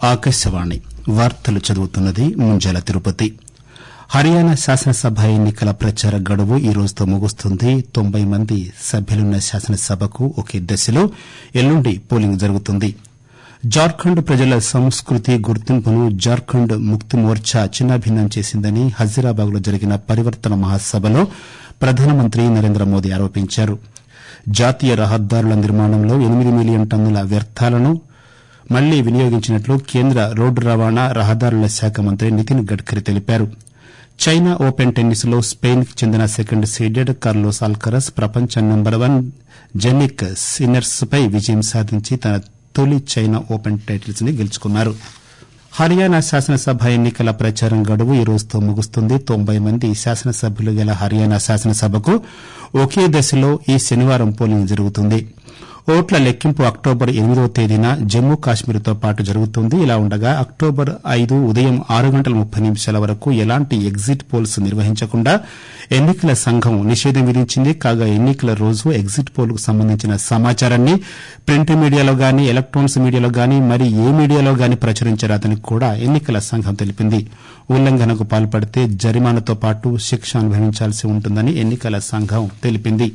ఆకాశవాణి వార్తలు చదువుతున్నది ముంజాల తిరుపతి హర్యానా శాసనసభ ఎన్నికల ప్రచార గడువు ఈ రోజుతో ముగుస్తుంది తొంభై మంది సభ్యులున్న శాసనసభకు ఒకే దశలో ఎల్లుండి పోలింగ్ జరుగుతుంది జార్ఖండ్ ప్రజల సంస్కృతి గుర్తింపును జార్ఖండ్ ముక్తి మోర్చా చిన్నాభిన్నం చేసిందని హజీరాబాద్ లో జరిగిన పరివర్తన మహాసభలో ప్రధానమంత్రి నరేంద్ర మోదీ ఆరోపించారు జాతీయ రహదారుల నిర్మాణంలో ఎనిమిది మిలియన్ టన్నుల వ్యర్థాలను మళ్లీ వినియోగించినట్లు కేంద్ర రోడ్డు రవాణా రహదారుల శాఖ మంత్రి నితిన్ గడ్కరీ తెలిపారు చైనా ఓపెన్ టెన్నిస్ లో స్పెయిన్ కి చెందిన సెకండ్ సీడెడ్ కార్లోస్ అల్కరస్ ప్రపంచ నెంబర్ వన్ జెనిక్ సిన్నర్స్ పై విజయం సాధించి తన తొలి చైనా ఓపెన్ టైటిల్స్ ని గెలుచుకున్నారు హర్యానా శాసనసభ ఎన్నికల ప్రచారం గడువు ఈ రోజుతో ముగుస్తుంది తొంభై మంది శాసనసభ్యులు గల హర్యానా శాసనసభకు ఒకే దశలో ఈ శనివారం పోలింగ్ జరుగుతుంది ఓట్ల లెక్కింపు అక్టోబర్ ఎనిమిదవ తేదీన జమ్మూ కాశ్మీర్తో పాటు జరుగుతుంది ఇలా ఉండగా అక్టోబర్ ఐదు ఉదయం ఆరు గంటల ముప్పై నిమిషాల వరకు ఎలాంటి ఎగ్జిట్ పోల్స్ నిర్వహించకుండా ఎన్నికల సంఘం నిషేధం విధించింది కాగా ఎన్నికల రోజు ఎగ్జిట్ పోల్ కు సంబంధించిన సమాచారాన్ని ప్రింట్ మీడియాలో గానీ ఎలక్టానిక్స్ మీడియాలో గానీ మరి ఏ మీడియాలో గానీ ప్రచురించరాదని కూడా ఎన్నికల సంఘం తెలిపింది ఉల్లంఘనకు పాల్పడితే జరిమానాతో పాటు శిక్ష అనుభవించాల్సి ఉంటుందని ఎన్నికల సంఘం తెలిపింది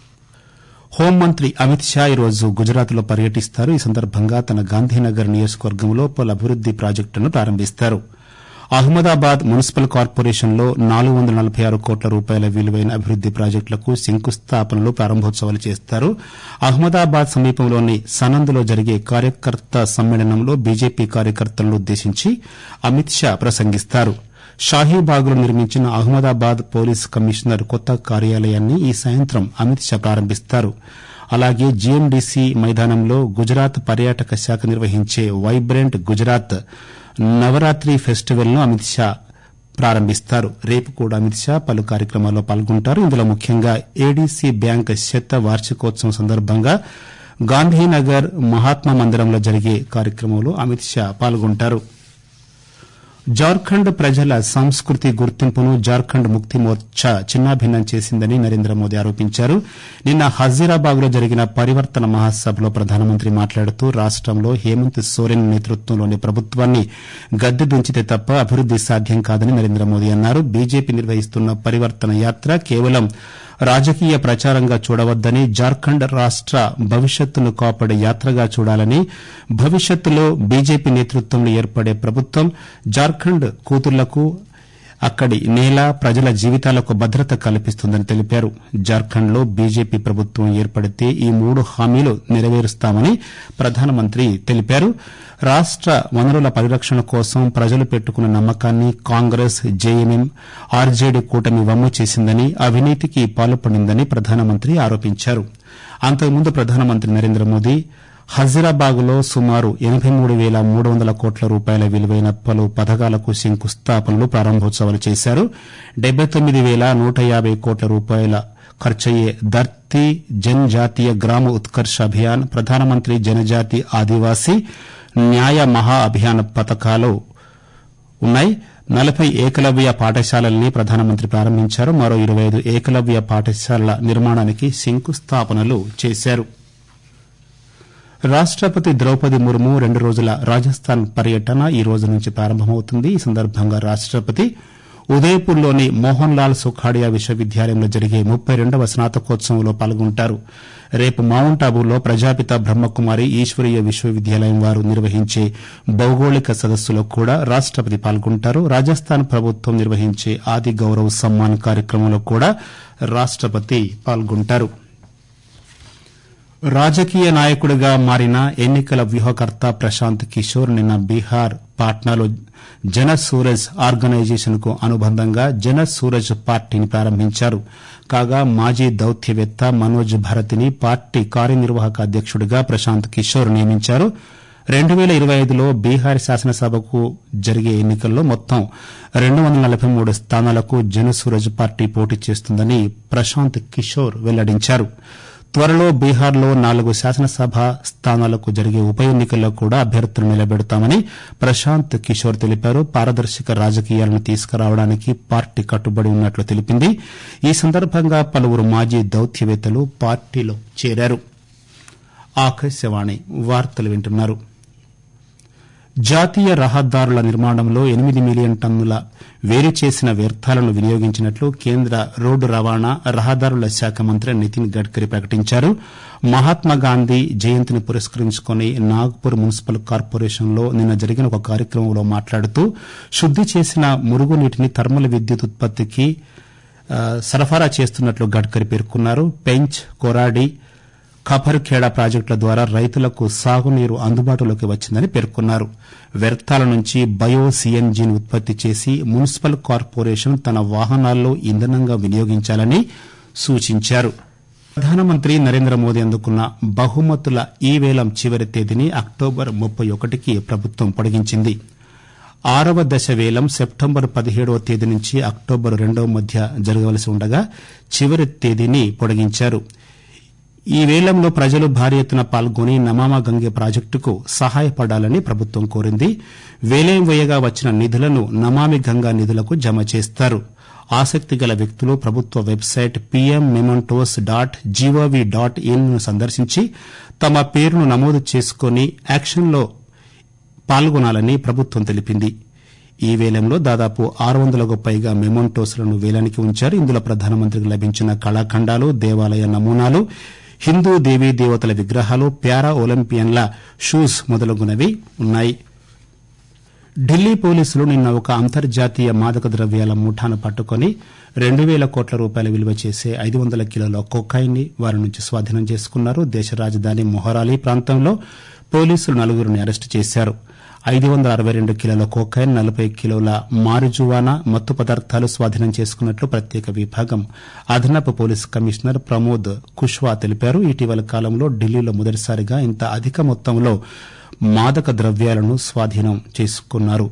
హోంమంత్రి అమిత్ షా ఈరోజు గుజరాత్ లో పర్యటిస్తారు ఈ సందర్భంగా తన గాంధీనగర్ నియోజకవర్గంలో పలు అభివృద్ది ప్రాజెక్టులను ప్రారంభిస్తారు అహ్మదాబాద్ మున్సిపల్ కార్పొరేషన్ లో నాలుగు వందల నలబై ఆరు కోట్ల రూపాయల విలువైన అభివృద్ది ప్రాజెక్టులకు శంకుస్థాపనలు ప్రారంభోత్సవాలు చేస్తారు అహ్మదాబాద్ సమీపంలోని సనంద్లో జరిగే కార్యకర్త సమ్మేళనంలో బీజేపీ కార్యకర్తలను ఉద్దేశించి అమిత్ షా ప్రసంగిస్తారు షాహీబాగ్ లో నిర్మించిన అహ్మదాబాద్ పోలీస్ కమిషనర్ కొత్త కార్యాలయాన్ని ఈ సాయంత్రం అమిత్ షా ప్రారంభిస్తారు అలాగే జీఎండీసీ మైదానంలో గుజరాత్ పర్యాటక శాఖ నిర్వహించే వైబ్రెంట్ గుజరాత్ నవరాత్రి ఫెస్టివల్ ను అమిత్ షా ప్రారంభిస్తారు రేపు కూడా అమిత్ షా పలు కార్యక్రమాల్లో పాల్గొంటారు ఇందులో ముఖ్యంగా ఏడీసీ బ్యాంక్ శత వార్షికోత్సవం సందర్భంగా గాంధీనగర్ మహాత్మా మందిరంలో జరిగే కార్యక్రమంలో అమిత్ షా పాల్గొంటారు జార్ఖండ్ ప్రజల సంస్కృతి గుర్తింపును జార్ఖండ్ ముక్తి మోర్చా చిన్నాభిన్నం చేసిందని నరేంద్ర మోదీ ఆరోపించారు నిన్న హజీరాబాద్ లో జరిగిన పరివర్తన మహాసభలో ప్రధానమంత్రి మాట్లాడుతూ రాష్టంలో హేమంత్ సోరెన్ నేతృత్వంలోని ప్రభుత్వాన్ని గద్దె దించితే తప్ప అభివృద్ది సాధ్యం కాదని నరేంద్ర మోదీ అన్నారు బీజేపీ నిర్వహిస్తున్న పరివర్తన యాత్ర కేవలం రాజకీయ ప్రచారంగా చూడవద్దని జార్ఖండ్ రాష్ట భవిష్యత్తును కాపాడే యాత్రగా చూడాలని భవిష్యత్తులో బీజేపీ నేతృత్వంలో ఏర్పడే ప్రభుత్వం జార్ఖండ్ కూతుర్లకు అక్కడి నేల ప్రజల జీవితాలకు భద్రత కల్పిస్తుందని తెలిపారు జార్ఖండ్ లో బీజేపీ ప్రభుత్వం ఏర్పడితే ఈ మూడు హామీలు నెరవేరుస్తామని ప్రధానమంత్రి తెలిపారు రాష్ట వనరుల పరిరక్షణ కోసం ప్రజలు పెట్టుకున్న నమ్మకాన్ని కాంగ్రెస్ జేఎంఎం ఆర్జేడీ కూటమి వమ్ము చేసిందని అవినీతికి పాల్పడిందని ప్రధానమంత్రి ఆరోపించారు అంతకుముందు ప్రధానమంత్రి నరేంద్ర మోదీ హజీరాబాగ్ లో సుమారు ఎనబై మూడు పేల మూడు వందల కోట్ల రూపాయల విలువైన పలు పథకాలకు శంకుస్థాపనలు ప్రారంభోత్సవాలు చేశారు డెబ్బై తొమ్మిది పేల నూట యాబై కోట్ల రూపాయల ఖర్చయ్యే ధర్తీ జన్ జాతీయ గ్రామ ఉత్కర్ష్ అభియాన్ ప్రధానమంత్రి జనజాతి ఆదివాసీ న్యాయ మహా అభియాన్ పథకాలు ఉన్నాయి నలబై ఏకలవ్య పాఠశాలల్ని ప్రధానమంత్రి ప్రారంభించారు మరో ఇరవై ఐదు ఏకలవ్య పాఠశాలల నిర్మాణానికి శంకుస్థాపనలు చేశారు రాష్టపతి ద్రౌపది ముర్ము రెండు రోజుల రాజస్థాన్ పర్యటన ఈ రోజు నుంచి ప్రారంభమవుతుంది ఈ సందర్భంగా రాష్టపతి ఉదయపూర్లోని మోహన్ లాల్ సుఖాడియా విశ్వవిద్యాలయంలో జరిగే ముప్పై రెండవ స్నాతకోత్సవంలో పాల్గొంటారు రేపు మౌంట్ ఆబూలో ప్రజాపిత బ్రహ్మకుమారి ఈశ్వరీయ విశ్వవిద్యాలయం వారు నిర్వహించే భౌగోళిక సదస్సులో కూడా రాష్టపతి పాల్గొంటారు రాజస్థాన్ ప్రభుత్వం నిర్వహించే ఆది గౌరవ్ సమ్మాన్ కార్యక్రమంలో కూడా రాష్టపతి పాల్గొంటారు రాజకీయ నాయకుడిగా మారిన ఎన్నికల వ్యూహకర్త ప్రశాంత్ కిషోర్ నిన్న బీహార్ పాట్నాలో జన సూరజ్ ఆర్గనైజేషన్ కు అనుబంధంగా జన సూరజ్ పార్టీని ప్రారంభించారు కాగా మాజీ దౌత్యవేత్త మనోజ్ భారతిని పార్టీ కార్యనిర్వాహక అధ్యకుడిగా ప్రశాంత్ కిషోర్ నియమించారు రెండు పేల ఇరవై ఐదులో బీహార్ శాసనసభకు జరిగే ఎన్నికల్లో మొత్తం రెండు వందల నలబై మూడు స్థానాలకు జనసూరజ్ పార్టీ పోటీ చేస్తుందని ప్రశాంత్ కిషోర్ వెల్లడించారు త్వరలో బీహార్లో నాలుగు శాసనసభ స్థానాలకు జరిగే ఉప ఎన్నికల్లో కూడా అభ్యర్థులను నిలబెడతామని ప్రశాంత్ కిషోర్ తెలిపారు పారదర్శక రాజకీయాలను తీసుకురావడానికి పార్టీ కట్టుబడి ఉన్నట్లు తెలిపింది ఈ సందర్భంగా పలువురు మాజీ దౌత్యవేత్తలు పార్టీలో చేరారు ఆకాశవాణి వార్తలు వింటున్నారు జాతీయ రహదారుల నిర్మాణంలో ఎనిమిది మిలియన్ టన్నుల వేరు చేసిన వ్యర్థాలను వినియోగించినట్లు కేంద్ర రోడ్డు రవాణా రహదారుల శాఖ మంత్రి నితిన్ గడ్కరీ ప్రకటించారు మహాత్మాగాంధీ జయంతిని పురస్కరించుకుని నాగ్పూర్ మున్సిపల్ కార్పొరేషన్లో నిన్న జరిగిన ఒక కార్యక్రమంలో మాట్లాడుతూ శుద్ది చేసిన మురుగునీటిని థర్మల్ విద్యుత్ ఉత్పత్తికి సరఫరా చేస్తున్నట్లు గడ్కరీ పేర్కొన్నారు పెంచ్ కొరాడి ఖపర్ఖేడా ప్రాజెక్టుల ద్వారా రైతులకు సాగునీరు అందుబాటులోకి వచ్చిందని పేర్కొన్నారు వ్యర్థాల నుంచి బయో సీఎన్జీని ఉత్పత్తి చేసి మున్సిపల్ కార్పొరేషన్ తన వాహనాల్లో ఇంధనంగా వినియోగించాలని సూచించారు ప్రధానమంత్రి నరేంద్ర మోదీ అందుకున్న బహుమతుల ఈ వేలం చివరి తేదీని అక్టోబర్ ముప్పై ఒకటికి ప్రభుత్వం పొడిగించింది ఆరవ దశ వేలం సెప్టెంబర్ పదిహేడవ తేదీ నుంచి అక్టోబర్ రెండవ మధ్య జరగవలసి ఉండగా చివరి తేదీని పొడిగించారు ఈ వేలంలో ప్రజలు భారీ ఎత్తున పాల్గొని నమామా గంగే ప్రాజెక్టుకు సహాయపడాలని ప్రభుత్వం కోరింది వేలం వేయగా వచ్చిన నిధులను నమామి గంగా నిధులకు జమ చేస్తారు ఆసక్తి గల వ్యక్తులు ప్రభుత్వ website PM mementos dot GOV dot in ను సందర్శించి తమ పేరును నమోదు చేసుకుని యాక్షన్లో పాల్గొనాలని ప్రభుత్వం తెలిపింది ఈ వేలంలో దాదాపు ఆరు వందలకు పైగా మెమోంటోస్లను వేలానికి ఉంచారు ఇందులో ప్రధానమంత్రికి లభించిన కళాఖండాలు దేవాలయ నమూనాలు హిందూ దేవీ దేవతల విగ్రహాలు ప్యారా ఒలింపియన్ల షూస్ మొదలగునవి ఉన్నాయి ఢిల్లీ పోలీసులు నిన్న ఒక అంతర్జాతీయ మాదక ద్రవ్యాల ముఠాను పట్టుకుని రెండు పేల కోట్ల రూపాయల విలువ చేసే ఐదు వందల కిలోల కొకాయిన్ ని వారి నుంచి స్వాధీనం చేసుకున్నారు దేశ రాజధాని మొహరాలి ప్రాంతంలో పోలీసులు నలుగురిని అరెస్టు చేశారు ఐదు వందల అరవై రెండు కిలోల కోకైన్ నలబై కిలోల మారుజువానా మత్తు పదార్థాలు స్వాధీనం చేసుకున్నట్లు ప్రత్యేక విభాగం అదనపు పోలీస్ కమిషనర్ ప్రమోద్ కుష్వా తెలిపారు ఇటీవల కాలంలో ఢిల్లీలో మొదటిసారిగా ఇంత అధిక మొత్తంలో మాదక ద్రవ్యాలను స్వాధీనం చేసుకున్నారు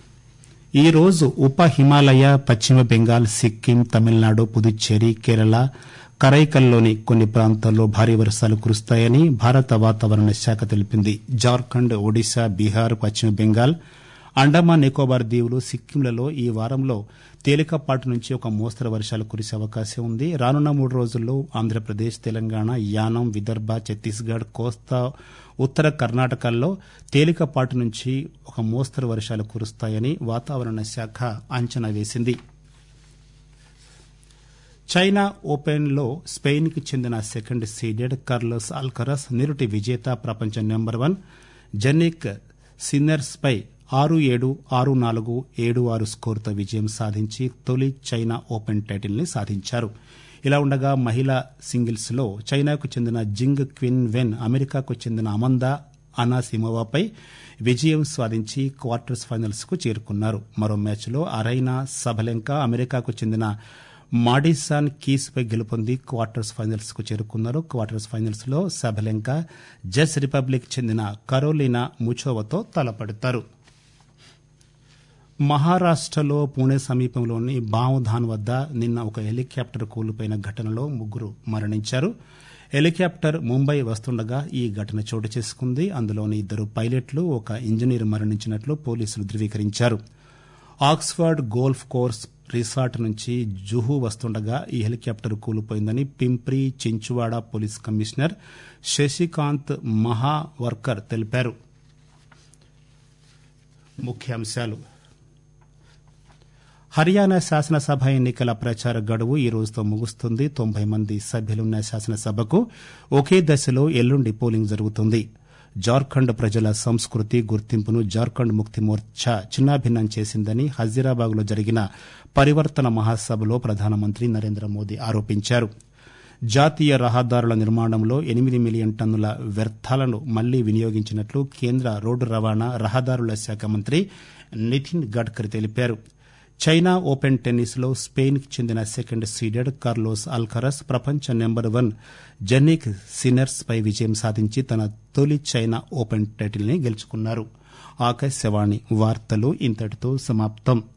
ఈ రోజు ఉప హిమాలయ పశ్చిమ బెంగాల్ సిక్కిం తమిళనాడు పుదుచ్చేరి కేరళ కరైకల్లోని కొన్ని ప్రాంతాల్లో భారీ వర్షాలు కురుస్తాయని భారత వాతావరణ శాఖ తెలిపింది జార్ఖండ్ ఒడిశా బీహార్ పశ్చిమ బెంగాల్ అండమాన్ నికోబార్ దీవులు సిక్కింలలో ఈ వారంలో తేలికపాటి నుంచి ఒక మోస్తరు వర్షాలు కురిసే అవకాశం ఉంది రానున్న మూడు రోజుల్లో ఆంధ్రప్రదేశ్ తెలంగాణ యానం విదర్భ ఛత్తీస్గఢ్ కోస్తా ఉత్తర కర్ణాటకల్లో తేలికపాటి నుంచి ఒక మోస్తరు వర్షాలు కురుస్తాయని వాతావరణ శాఖ అంచనా వేసింది చైనా ఓపెన్ లో స్పెయిన్ కి చెందిన సెకండ్ సీడెడ్ కార్లోస్ అల్కరస్ నిరుటి విజేత ప్రపంచ నెంబర్ వన్ జెనిక్ సిన్నర్స్ పై ఆరు ఏడు ఆరు నాలుగు ఏడు ఆరు స్కోరుతో విజయం సాధించి తొలి చైనా ఓపెన్ టైటిల్ ని సాధించారు ఇలా ఉండగా మహిళా సింగిల్స్ లో చైనాకు చెందిన జింగ్ క్విన్ వెన్ అమెరికాకు చెందిన అమందా అనాసిమోవాపై విజయం సాధించి క్వార్టర్స్ ఫైనల్స్ కు చేరుకున్నారు మరో మ్యాచ్లో అరైనా సబలెంకా అమెరికాకు చెందిన మాడిసాన్ కీస్ పై గెలుపొంది క్వార్టర్స్ ఫైనల్స్ కు చేరుకున్నారు క్వార్టర్స్ ఫైనల్స్ లో సబలెంకా జస్ రిపబ్లిక్ చెందిన కరోలినా ముచోవతో తలపడతారు మహారాష్టలో పూణె సమీపంలోని బావుధాన్ వద్ద నిన్న ఒక హెలికాప్టర్ కూలిపోయిన ఘటనలో ముగ్గురు మరణించారు హెలికాప్టర్ ముంబై వస్తుండగా ఈ ఘటన చోటు చేసుకుంది అందులోని ఇద్దరు పైలట్లు ఒక ఇంజనీర్ మరణించినట్లు పోలీసులు ధృవీకరించారు ఆక్స్ఫర్డ్ గోల్ఫ్ కోర్స్ రిసార్ట్ నుంచి జుహు వస్తుండగా ఈ హెలికాప్టర్ కూలిపోయిందని పింప్రి చించువాడ పోలీస్ కమిషనర్ శశికాంత్ మహావర్కర్ తెలిపారు ముఖ్యాంశాలు హర్యానా శాసనసభ ఎన్నికల ప్రచార గడువు ఈ రోజుతో ముగుస్తుంది తొంభై మంది సభ్యులున్న శాసనసభకు ఒకే దశలో ఎల్లుండి పోలింగ్ జరుగుతుంది జార్ఖండ్ ప్రజల సంస్కృతి గుర్తింపును జార్ఖండ్ ముక్తి మోర్చా చిన్నాభిన్నం చేసిందని హజీరాబాద్లో జరిగిన పరివర్తన మహాసభలో ప్రధానమంత్రి నరేంద్ర మోదీ ఆరోపించారు జాతీయ రహదారుల నిర్మాణంలో ఎనిమిది మిలియన్ టన్నుల వ్యర్థాలను మళ్లీ వినియోగించినట్లు కేంద్ర రోడ్డు రవాణా రహదారుల శాఖ మంత్రి నితిన్ గడ్కరీ తెలిపారు చైనా ఓపెన్ టెన్నిస్ లో స్పెయిన్ కి చెందిన సెకండ్ సీడెడ్ కార్లోస్ అల్కరస్ ప్రపంచ నెంబర్ వన్ జెనిక్ సిన్నర్స్ పై విజయం సాధించి తన తొలి చైనా ఓపెన్ టైటిల్ ని గెలుచుకున్నారు ఆకాశవాణి వార్తలు ఇంతటితో సమాప్తం